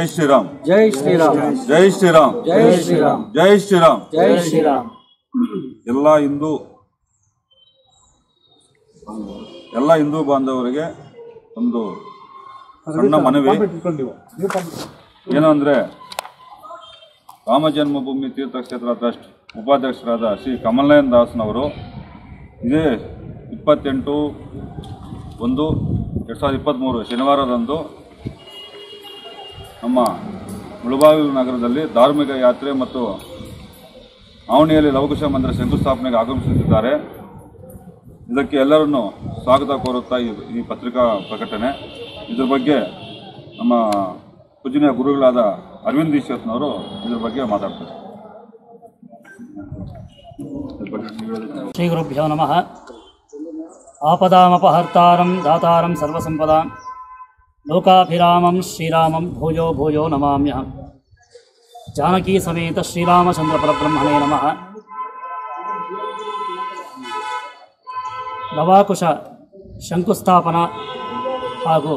ಶ್ರೀರಾಮ್ ಜೈ ಶ್ರೀರಾಮ್ ಜೈ ಶ್ರೀರಾಮ್ ಜೈ ಶ್ರೀರಾಮ್ ಜೈ ಶ್ರೀರಾಮ್ ಜೈ ಶ್ರೀರಾಮ್ ಎಲ್ಲ ಹಿಂದೂ ಎಲ್ಲ ಹಿಂದೂ ಬಾಂಧವರಿಗೆ ಒಂದು ಸಣ್ಣ ಮನವಿ ಏನು ಅಂದರೆ ರಾಮ ಜನ್ಮಭೂಮಿ ತೀರ್ಥಕ್ಷೇತ್ರ ಟ್ರಸ್ಟ್ ಉಪಾಧ್ಯಕ್ಷರಾದ ಶ್ರೀ ಕಮಲನಯನ್ ದಾಸ್ನವರು ಇದೇ ಇಪ್ಪತ್ತೆಂಟು ಒಂದು ಎರಡು ಸಾವಿರದ ಇಪ್ಪತ್ತ್ಮೂರು ಶನಿವಾರದಂದು ನಮ್ಮ ಮುಳಬಾಗಿಲು ನಗರದಲ್ಲಿ ಧಾರ್ಮಿಕ ಯಾತ್ರೆ ಮತ್ತು ಆವಣಿಯಲ್ಲಿ ಲವಕುಶ ಮಂದಿರ ಶಂಕುಸ್ಥಾಪನೆಗೆ ಆಗಮಿಸುತ್ತಿದ್ದಾರೆ ಇದಕ್ಕೆ ಎಲ್ಲರನ್ನು ಸ್ವಾಗತ ಕೋರುತ್ತಾ ಈ ಈ ಪತ್ರಿಕಾ ಪ್ರಕಟಣೆ ಇದ್ರ ಬಗ್ಗೆ ನಮ್ಮ ಪೂಜನೀಯ ಗುರುಗಳಾದ ಅರವಿಂದ್ ಈಶ್ವರ್ನವರು ಇದ್ರ ಬಗ್ಗೆ ಮಾತಾಡ್ತಾರೆ ಇದ್ರ ಬಗ್ಗೆ ನೀವು ಹೇಳೋದು- ಶ್ರೀಗುರುಭ್ಯೋ ನಮಃ ಆಪದಾಮಪಹರ್ತಾರಂ ದಾತಾರಂ ಸರ್ವಸಂಪದಾಂ ಲೋಕಾಭಿರಾಮಂ ಶ್ರೀರಾಮಂ ಭೂಯೋ ಭೂಯೋ ನಮಾಮ್ಯಹಂ ಜಾನಕಿ ಸಮೇತ ಶ್ರೀರಾಮಚಂದ್ರ ಪರಬ್ರಹ್ಮಣೇ ನಮಃ ಲವಾಕುಶ ಶಂಕುಸ್ಥಾಪನಾ ಹಾಗೂ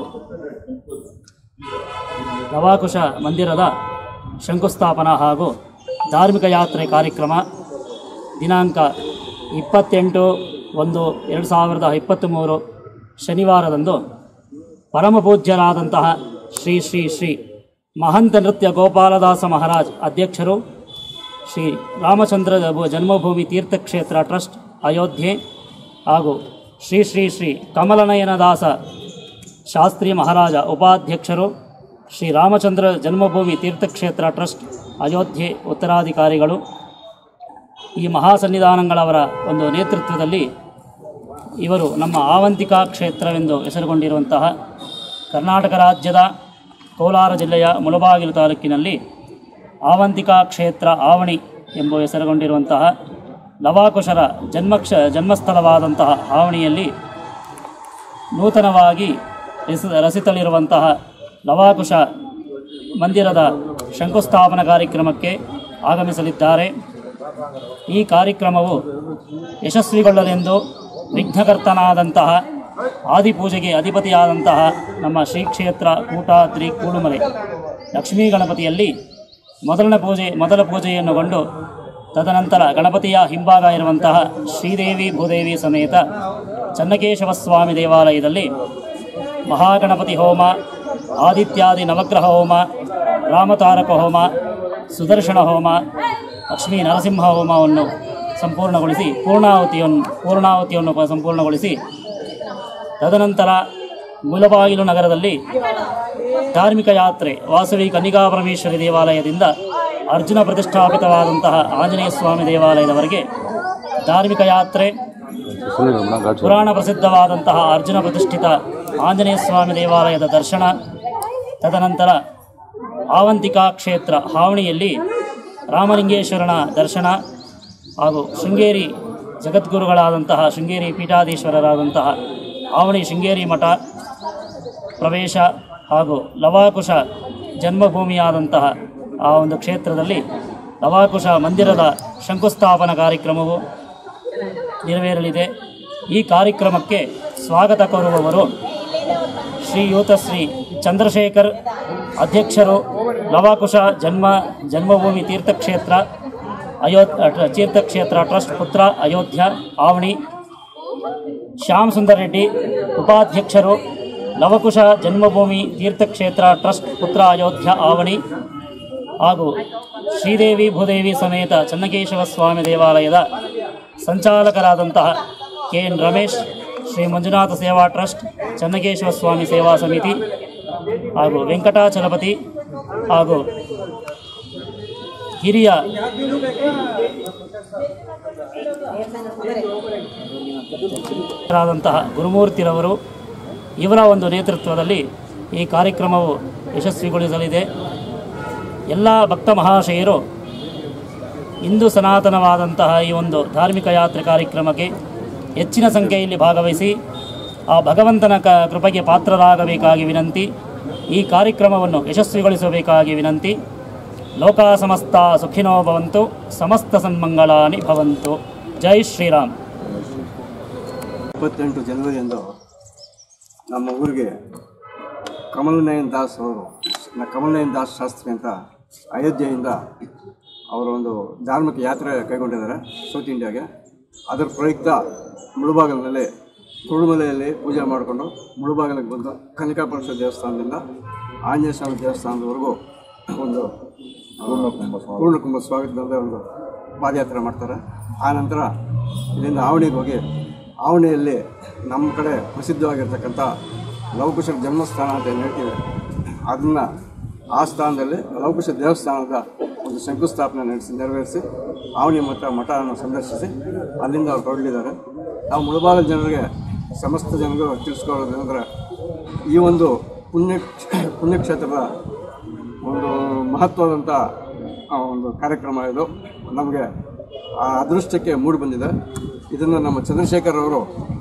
ಲವಾಕುಶ ಮಂದಿರದ ಶಂಕುಸ್ಥಾಪನಾ ಹಾಗೂ ಧಾರ್ಮಿಕ ಯಾತ್ರೆ ಕಾರ್ಯಕ್ರಮ ದಿನಾಂಕ ಇಪ್ಪತ್ತೆಂಟು ಒಂದು ಎರಡು ಸಾವಿರದ ಇಪ್ಪತ್ತ್ಮೂರು ಶನಿವಾರದಂದು ಪರಮಪೂಜ್ಯರಾದಂತಹ ಶ್ರೀ ಶ್ರೀ ಶ್ರೀ ಮಹಂತ ನೃತ್ಯ ಗೋಪಾಲದಾಸ ಮಹಾರಾಜ್ ಅಧ್ಯಕ್ಷರು ಶ್ರೀ ರಾಮಚಂದ್ರ ಜನ್ಮಭೂಮಿ ತೀರ್ಥಕ್ಷೇತ್ರ ಟ್ರಸ್ಟ್ ಅಯೋಧ್ಯೆ ಹಾಗೂ ಶ್ರೀ ಶ್ರೀ ಶ್ರೀ ಕಮಲನಯನದಾಸ ಶಾಸ್ತ್ರಿ ಮಹಾರಾಜ ಉಪಾಧ್ಯಕ್ಷರು ಶ್ರೀ ರಾಮಚಂದ್ರ ಜನ್ಮಭೂಮಿ ತೀರ್ಥಕ್ಷೇತ್ರ ಟ್ರಸ್ಟ್ ಅಯೋಧ್ಯೆ ಉತ್ತರಾಧಿಕಾರಿಗಳು ಈ ಮಹಾಸನ್ನಿಧಾನಗಳವರ ಒಂದು ನೇತೃತ್ವದಲ್ಲಿ ಇವರು ನಮ್ಮ ಆವಂತಿಕಾ ಕ್ಷೇತ್ರವೆಂದು ಹೆಸರುಗೊಂಡಿರುವಂತಹ ಕರ್ನಾಟಕ ರಾಜ್ಯದ ಕೋಲಾರ ಜಿಲ್ಲೆಯ ಮುಳಬಾಗಿಲು ತಾಲೂಕಿನಲ್ಲಿ ಆವಂತಿಕಾ ಕ್ಷೇತ್ರ ಆವಣಿ ಎಂಬ ಹೆಸರುಗೊಂಡಿರುವಂತಹ ಲವಾಕುಶರ ಜನ್ಮಕ್ಷ ಜನ್ಮಸ್ಥಳವಾದಂತಹ ಆವಣಿಯಲ್ಲಿ ನೂತನವಾಗಿ ರಸ ರಚಿತಲಿರುವಂತಹ ಲವಾಕುಶ ಮಂದಿರದ ಶಂಕುಸ್ಥಾಪನಾ ಕಾರ್ಯಕ್ರಮಕ್ಕೆ ಆಗಮಿಸಲಿದ್ದಾರೆ ಈ ಕಾರ್ಯಕ್ರಮವು ಯಶಸ್ವಿಗೊಳ್ಳಲೆಂದು ವಿಘ್ನಕರ್ತನಾದಂತಹ ಆದಿಪೂಜೆಗೆ ಅಧಿಪತಿಯಾದಂತಹ ನಮ್ಮ ಶ್ರೀ ಕ್ಷೇತ್ರ ಕೂಟಾದ್ರಿ ಕೂಡುಮಲೆ ಲಕ್ಷ್ಮೀ ಗಣಪತಿಯಲ್ಲಿ ಮೊದಲನೇ ಪೂಜೆ ಮೊದಲ ಪೂಜೆಯನ್ನು ಗೊಂಡು ತದನಂತರ ಗಣಪತಿಯ ಹಿಂಭಾಗ ಇರುವಂತಹ ಶ್ರೀದೇವಿ ಭೂದೇವಿ ಸಮೇತ ಚನ್ನಕೇಶವ ಸ್ವಾಮಿ ದೇವಾಲಯದಲ್ಲಿ ಮಹಾಗಣಪತಿ ಹೋಮ ಆದಿತ್ಯಾದಿ ನವಗ್ರಹ ಹೋಮ ರಾಮತಾರಕ ಹೋಮ ಸುದರ್ಶನ ಹೋಮ ಲಕ್ಷ್ಮೀ ನರಸಿಂಹ ಹೋಮವನ್ನು ಸಂಪೂರ್ಣಗೊಳಿಸಿ ಪೂರ್ಣಾಹುತಿಯನ್ನು ಪೂರ್ಣಾಹುತಿಯನ್ನು ಪ- ಸಂಪೂರ್ಣಗೊಳಿಸಿ ತದನಂತರ ಮುಲಬಾಗಿಲು ನಗರದಲ್ಲಿ ಧಾರ್ಮಿಕ ಯಾತ್ರೆ ವಾಸವಿ ಕನ್ನಿಕಾ ಪರಮೇಶ್ವರಿ ದೇವಾಲಯದಿಂದ ಅರ್ಜುನ ಪ್ರತಿಷ್ಠಾಪಿತವಾದಂತಹ ಆಂಜನೇಯ ಸ್ವಾಮಿ ದೇವಾಲಯದವರೆಗೆ ಧಾರ್ಮಿಕ ಯಾತ್ರೆ ಪುರಾಣ ಪ್ರಸಿದ್ಧವಾದಂತಹ ಅರ್ಜುನ ಪ್ರತಿಷ್ಠಿತ ಆಂಜನೇಯ ಸ್ವಾಮಿ ದೇವಾಲಯದ ದರ್ಶನ ತದನಂತರ ಆವಂತಿಕಾ ಕ್ಷೇತ್ರ ಹಾವಣಿಯಲ್ಲಿ ರಾಮಲಿಂಗೇಶ್ವರನ ದರ್ಶನ ಹಾಗೂ ಶೃಂಗೇರಿ ಜಗದ್ಗುರುಗಳಾದಂತಹ ಶೃಂಗೇರಿ ಪೀಠಾಧೀಶ್ವರರಾದಂತಹ ಆವಣಿ ಶೃಂಗೇರಿ ಮಠ ಪ್ರವೇಶ ಹಾಗೂ ಲವಾಕುಶ ಜನ್ಮಭೂಮಿಯಾದಂತಹ ಆ ಒಂದು ಕ್ಷೇತ್ರದಲ್ಲಿ ಲವಾಕುಶ ಮಂದಿರದ ಶಂಕುಸ್ಥಾಪನಾ ಕಾರ್ಯಕ್ರಮವು ನೆರವೇರಲಿದೆ ಈ ಕಾರ್ಯಕ್ರಮಕ್ಕೆ ಸ್ವಾಗತ ಕೋರುವವರು ಶ್ರೀಯುತ ಶ್ರೀ ಚಂದ್ರಶೇಖರ್ ಅಧ್ಯಕ್ಷರು ಲವಾಕುಶ ಜನ್ಮ ಜನ್ಮಭೂಮಿ ತೀರ್ಥಕ್ಷೇತ್ರ ಅಯೋ ತೀರ್ಥಕ್ಷೇತ್ರ ಟ್ರಸ್ಟ್ ಪುತ್ರ ಅಯೋಧ್ಯ ಆವಣಿ ಶ್ಯಾಮ್ ಸುಂದರ್ ರೆಡ್ಡಿ ಉಪಾಧ್ಯಕ್ಷರು ಲವಕುಶ ಜನ್ಮಭೂಮಿ ತೀರ್ಥಕ್ಷೇತ್ರ ಟ್ರಸ್ಟ್ ಪುತ್ರ ಅಯೋಧ್ಯ ಆವಣಿ ಹಾಗೂ ಶ್ರೀದೇವಿ ಭೂದೇವಿ ಸಮೇತ ಚನ್ನಕೇಶವ ಸ್ವಾಮಿ ದೇವಾಲಯದ ಸಂಚಾಲಕರಾದಂತಹ K N Ramesh Shri Manjunatha Seva trust Channakeshava ಸ್ವಾಮಿ ಸೇವಾ ಸಮಿತಿ ಹಾಗೂ ವೆಂಕಟಾಚಲಪತಿ ಹಾಗೂ ಹಿರಿಯ ರಾದಂತಹ ಗುರುಮೂರ್ತಿರವರು ಇವರ ಒಂದು ನೇತೃತ್ವದಲ್ಲಿ ಈ ಕಾರ್ಯಕ್ರಮವು ಯಶಸ್ವಿಗೊಳಿಸಲಿದೆ ಎಲ್ಲ ಭಕ್ತ ಮಹಾಶಯರು ಹಿಂದೂ ಸನಾತನವಾದಂತಹ ಈ ಒಂದು ಧಾರ್ಮಿಕ ಯಾತ್ರೆ ಕಾರ್ಯಕ್ರಮಕ್ಕೆ ಹೆಚ್ಚಿನ ಸಂಖ್ಯೆಯಲ್ಲಿ ಭಾಗವಹಿಸಿ ಆ ಭಗವಂತನ ಕ ಕೃಪೆಗೆ ಪಾತ್ರರಾಗಬೇಕಾಗಿ ವಿನಂತಿ ಈ ಕಾರ್ಯಕ್ರಮವನ್ನು ಯಶಸ್ವಿಗೊಳಿಸಬೇಕಾಗಿ ವಿನಂತಿ ಲೋಕ ಸಮಸ್ತ ಸುಖಿನೋ ಭವಂತು ಸಮಸ್ತ ಸನ್ಮಂಗಳಾನಿ ಭವಂತು ಜೈ ಶ್ರೀರಾಮ್ ಇಪ್ಪತ್ತೆಂಟು ಜನವರಿಯಂದು ನಮ್ಮ ಊರಿಗೆ ಕಮಲ್ ನಯನ್ ದಾಸ್ ಅವರು ನ- ಕಮಲನಯನ್ ದಾಸ್ ಶಾಸ್ತ್ರಿ ಅಂತ ಅಯೋಧ್ಯೆಯಿಂದ ಅವರು ಒಂದು ಧಾರ್ಮಿಕ ಯಾತ್ರೆ ಕೈಗೊಂಡಿದ್ದಾರೆ ಸೌತ್ ಇಂಡಿಯಾಗೆ ಅದರ ಪ್ರಯುಕ್ತ ಮುಳುಬಾಗಲಿನಲ್ಲಿ ಕುರುಮಲೆಯಲ್ಲಿ ಪೂಜೆ ಮಾಡಿಕೊಂಡು ಮುಳುಬಾಗಲಿಗೆ ಬಂದು ಕನಕಾಪುರೇಶ್ವರ ದೇವಸ್ಥಾನದಿಂದ ಆಂಜನೇಯ ಸ್ವಾಮಿ ದೇವಸ್ಥಾನದವರೆಗೂ ಒಂದು ಪೂರ್ಣಕುಂಭ ಸ್ವಾಗತದಿಂದ ಒಂದು ಪಾದಯಾತ್ರೆ ಮಾಡ್ತಾರೆ ಆ ನಂತರ ಇಲ್ಲಿಂದ ಆವಣಿಗೆ ಹೋಗಿ ಆವಣಿಯಲ್ಲಿ ನಮ್ಮ ಕಡೆ ಪ್ರಸಿದ್ಧವಾಗಿರ್ತಕ್ಕಂಥ ಲವಕುಶರ ಜನ್ಮಸ್ಥಾನ ಅಂತ ಏನು ಹೇಳ್ತೀವಿ ಅದನ್ನು ಆ ಸ್ಥಾನದಲ್ಲಿ ಲವಕುಶ ದೇವಸ್ಥಾನದ ಒಂದು ಶಂಕುಸ್ಥಾಪನೆ ನಡೆಸಿ ನೆರವೇರಿಸಿ ಆವಣಿ ಮಠ ಮಠವನ್ನು ಸಂದರ್ಶಿಸಿ ಅಲ್ಲಿಂದ ಅವ್ರು ಹೊರಡಿದ್ದಾರೆ ನಾವು ಮುಳುಬಾಗಲ ಜನರಿಗೆ ಸಮಸ್ತ ಜನರಿಗೂ ತಿಳಿಸ್ಕೊಳ್ಳೋದಂದ್ರೆ ಈ ಒಂದು ಪುಣ್ಯ ಪುಣ್ಯಕ್ಷೇತ್ರದ ಒಂದು ಮಹತ್ವದಂಥ ಆ ಒಂದು ಕಾರ್ಯಕ್ರಮ ಇದು ನಮಗೆ ಆ ಅದೃಷ್ಟಕ್ಕೆ ಮೂಡಿ ಬಂದಿದೆ ಇದನ್ನು ನಮ್ಮ ಚಂದ್ರಶೇಖರ್ ಅವರು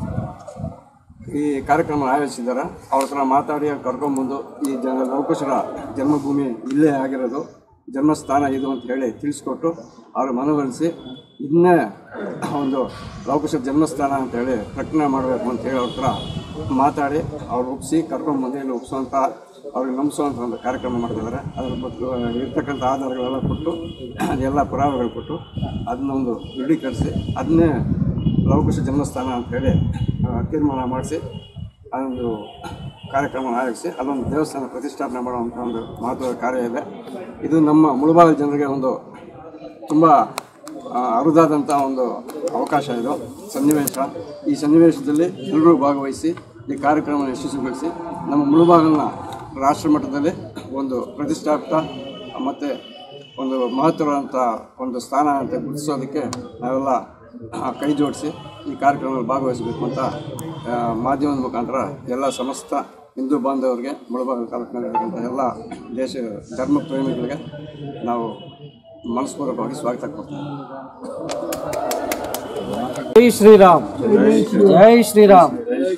ಈ ಕಾರ್ಯಕ್ರಮ ಆಯೋಜಿಸಿದ್ದಾರೆ ಅವ್ರ ಹತ್ರ ಮಾತಾಡಿ ಕರ್ಕೊಂಬಂದು ಈ ಜನ ಲವಕುಶರ ಜನ್ಮಭೂಮಿ ಇಲ್ಲೇ ಆಗಿರೋದು ಜನ್ಮಸ್ಥಾನ ಇದು ಅಂತ ಹೇಳಿ ತಿಳಿಸ್ಕೊಟ್ಟು ಅವ್ರ ಮನವೊಲಿಸಿ ಇನ್ನೇ ಒಂದು ಲವಕುಶರ ಜನ್ಮಸ್ಥಾನ ಅಂತ ಹೇಳಿ ಪ್ರಕಟಣೆ ಮಾಡಬೇಕು ಅಂತ ಹೇಳಿ ಅವ್ರ ಹತ್ರ ಮಾತಾಡಿ ಅವ್ರು ಒಪ್ಪಿಸಿ ಕರ್ಕೊಂಬಂದು ಇಲ್ಲಿ ಒಪ್ಪಿಸುವಂಥ ಅವ್ರಿಗೆ ನಂಬಿಸುವಂಥ ಒಂದು ಕಾರ್ಯಕ್ರಮ ಮಾಡ್ತಿದ್ದಾರೆ ಅದ್ರ ಬಗ್ಗೆ ಇರ್ತಕ್ಕಂಥ ಆಧಾರಗಳೆಲ್ಲ ಕೊಟ್ಟು ಅದೆಲ್ಲ ಪುರಾವೆಗಳು ಕೊಟ್ಟು ಅದನ್ನ ಒಂದು ದೃಢೀಕರಿಸಿ ಅದನ್ನೇ ಲವಕುಶ ಜನ್ಮಸ್ಥಾನ ಅಂತೇಳಿ ಆ, ತೀರ್ಮಾನ ಮಾಡಿಸಿ ಅದೊಂದು ಕಾರ್ಯಕ್ರಮ ಆಯೋಜಿಸಿ ಅದೊಂದು ದೇವಸ್ಥಾನ ಪ್ರತಿಷ್ಠಾಪನೆ ಮಾಡುವಂಥ ಒಂದು ಮಹತ್ವದ ಕಾರ್ಯ ಇದೆ ಇದು ನಮ್ಮ ಮುಳುಬಾಗ ಜನರಿಗೆ ಒಂದು ತುಂಬ ಆ, ಅರುದಾದಂಥ ಒಂದು ಅವಕಾಶ ಇದು ಸನ್ನಿವೇಶ ಈ ಸನ್ನಿವೇಶದಲ್ಲಿ ಎಲ್ಲರೂ ಭಾಗವಹಿಸಿ ಈ ಕಾರ್ಯಕ್ರಮವನ್ನು ಯಶಸ್ವಿಗೊಳಿಸಿ ನಮ್ಮ ಮುಳುಬಾಗಲನ್ನ ರಾಷ್ಟ್ರ ಮಟ್ಟದಲ್ಲಿ ಒಂದು ಪ್ರತಿಷ್ಠಾಪಿತ ಮತ್ತು ಒಂದು ಮಹತ್ವವಾದಂಥ ಒಂದು ಸ್ಥಾನ ಅಂತ ಗುರುತಿಸೋದಕ್ಕೆ ನಾವೆಲ್ಲ ಆ, ಕೈ ಜೋಡಿಸಿ ಈ ಕಾರ್ಯಕ್ರಮದಲ್ಲಿ ಭಾಗವಹಿಸಬೇಕು ಅಂತ ಆ, ಮಾಧ್ಯಮದ ಮುಖಾಂತರ ಎಲ್ಲ ಸಮಸ್ತ ಹಿಂದೂ ಬಾಂಧವರಿಗೆ ಮುಳುಬಾಗ ತಾಲೂಕಿನಲ್ಲಿರ್ತಕ್ಕಂಥ ಎಲ್ಲ ದೇಶ ಧರ್ಮ ಪ್ರೇಮಿಗಳಿಗೆ ನಾವು ಮನಸ್ಪೂರ್ವಕವಾಗಿ ಸ್ವಾಗತ ಕೊಡ್ತೇವೆ ಜೈ ಶ್ರೀರಾಮ್ ಜೈ ಶ್ರೀರಾಮ್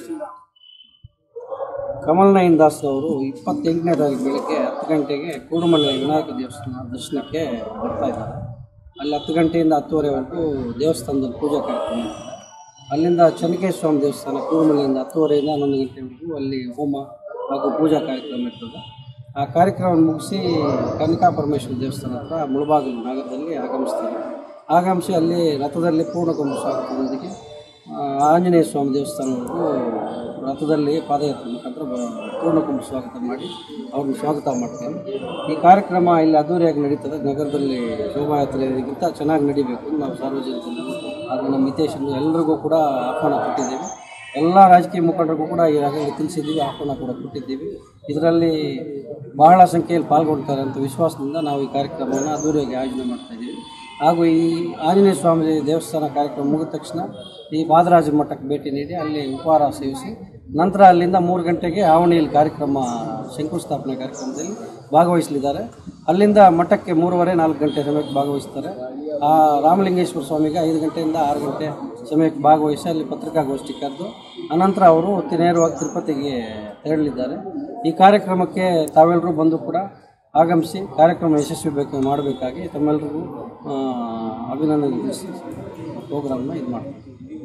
ಕಮಲ್ ನಯನ್ ದಾಸ್ ಅವರು ಇಪ್ಪತ್ತೆಂಟನೇ ತಾರೀಕು ಬೆಳಗ್ಗೆ ಹತ್ತು ಗಂಟೆಗೆ ಕೂಡುಮಲೆ ವಿನಾಯಕ ದೇವಸ್ಥಾನ ದರ್ಶನಕ್ಕೆ ಬರ್ತಾ ಇದ್ದಾರೆ ಅಲ್ಲಿ ಹತ್ತು ಗಂಟೆಯಿಂದ ಹತ್ತುವರೆವರೆಗೂ ದೇವಸ್ಥಾನದಲ್ಲಿ ಪೂಜಾ ಕಾರ್ಯಕ್ರಮ ಇರ್ತದೆ ಅಲ್ಲಿಂದ ಚನ್ನಕೇಶ್ವರ ಸ್ವಾಮಿ ದೇವಸ್ಥಾನ ಕೂಡುಮಲೆಯಿಂದ ಹತ್ತುವರೆಯಿಂದ ಹನ್ನೊಂದು ಗಂಟೆವರೆಗೂ ಅಲ್ಲಿ ಹೋಮ ಹಾಗೂ ಪೂಜಾ ಕಾರ್ಯಕ್ರಮ ಇರ್ತದೆ ಆ ಕಾರ್ಯಕ್ರಮ ಮುಗಿಸಿ ಕನಕಾ ಪರಮೇಶ್ವರ ದೇವಸ್ಥಾನ ಹತ್ರ ಮುಳಬಾಗಿಲು ನಗರದಲ್ಲಿ ಆಗಮಿಸ್ತಾರೆ ಆಗಮಿಸಿ ಅಲ್ಲಿ ರಥದಲ್ಲಿ ಪೂರ್ಣಕುಂಭ ಸ್ವಾಗತದೊಂದಿಗೆ ಆ, ಆಂಜನೇಯ ಸ್ವಾಮಿ ದೇವಸ್ಥಾನವರೆಗೂ ರಥದಲ್ಲಿ ಪಾದಯಾತ್ರೆ ಮುಖಾಂತರ ಬ- ಪೂರ್ಣಕುಂಭ ಸ್ವಾಗತ ಮಾಡಿ ಅವ್ರನ್ನ ಸ್ವಾಗತ ಮಾಡ್ತೇವೆ ಈ ಕಾರ್ಯಕ್ರಮ ಇಲ್ಲಿ ಅದ್ದೂರಿಯಾಗಿ ನಡೀತದೆ ನಗರದಲ್ಲಿ ಶೋಭಾಯಾತ್ರೆಗಿಂತ ಚೆನ್ನಾಗಿ ನಡಿಬೇಕು ಅಂತ ನಾವು ಸಾರ್ವಜನಿಕರು ಹಾಗೂ ನಮ್ಮ ಹಿತೇಶರು ಎಲ್ಲರಿಗೂ ಕೂಡ ಆಹ್ವಾನ ಕೊಟ್ಟಿದ್ದೇವೆ ಎಲ್ಲ ರಾಜಕೀಯ ಮುಖಂಡರಿಗೂ ಕೂಡ ಈಗಾಗಲೇ ತಿಳಿಸಿದ್ದೀವಿ ಆಹ್ವಾನ ಕೂಡ ಕೊಟ್ಟಿದ್ದೀವಿ ಇದರಲ್ಲಿ ಬಹಳ ಸಂಖ್ಯೆಯಲ್ಲಿ ಪಾಲ್ಗೊಳ್ತಾರೆ ಅಂತ ವಿಶ್ವಾಸದಿಂದ ನಾವು ಈ ಕಾರ್ಯಕ್ರಮವನ್ನು ಅದ್ದೂರಿಯಾಗಿ ಆಯೋಜನೆ ಮಾಡ್ತಾ ಇದ್ದೀವಿ ಹಾಗೂ ಈ ಆಂಜನೇಯ ಸ್ವಾಮಿ ದೇವಸ್ಥಾನ ಕಾರ್ಯಕ್ರಮ ಮುಗಿದ ತಕ್ಷಣ ಈ ಬಾದರಾಜ ಮಠಕ್ಕೆ ಭೇಟಿ ನೀಡಿ ಅಲ್ಲಿ ಉಪಹಾರ ಸೇವಿಸಿ ನಂತರ ಅಲ್ಲಿಂದ ಮೂರು ಗಂಟೆಗೆ ಆವಣಿಯಲ್ಲಿ ಕಾರ್ಯಕ್ರಮ ಶಂಕುಸ್ಥಾಪನೆ ಕಾರ್ಯಕ್ರಮದಲ್ಲಿ ಭಾಗವಹಿಸಲಿದ್ದಾರೆ ಅಲ್ಲಿಂದ ಮಠಕ್ಕೆ ಮೂರುವರೆ ನಾಲ್ಕು ಗಂಟೆ ಸಮಯಕ್ಕೆ ಭಾಗವಹಿಸ್ತಾರೆ ಆ ರಾಮಲಿಂಗೇಶ್ವರ ಸ್ವಾಮಿಗೆ ಐದು ಗಂಟೆಯಿಂದ ಆರು ಗಂಟೆ ಸಮಯಕ್ಕೆ ಭಾಗವಹಿಸಿ ಅಲ್ಲಿ ಪತ್ರಿಕಾಗೋಷ್ಠಿ ಕರೆದು ಅನಂತರ ಅವರು ನೇರವಾಗಿ ತಿರುಪತಿಗೆ ತೆರಳಲಿದ್ದಾರೆ ಈ ಕಾರ್ಯಕ್ರಮಕ್ಕೆ ತಾವೆಲ್ಲರೂ ಬಂದು ಕೂಡ ಆಗಮಿಸಿ ಕಾರ್ಯಕ್ರಮ ಯಶಸ್ವಿ ಬೇಕು ಮಾಡಬೇಕಾಗಿ ತಮ್ಮೆಲ್ಲರಿಗೂ ಆ, ಅಭಿನಂದನೆ ತಿಳಿಸಿ ಪ್ರೋಗ್ರಾಮ್ನ ಇದು ಮಾಡ್ತೀವಿ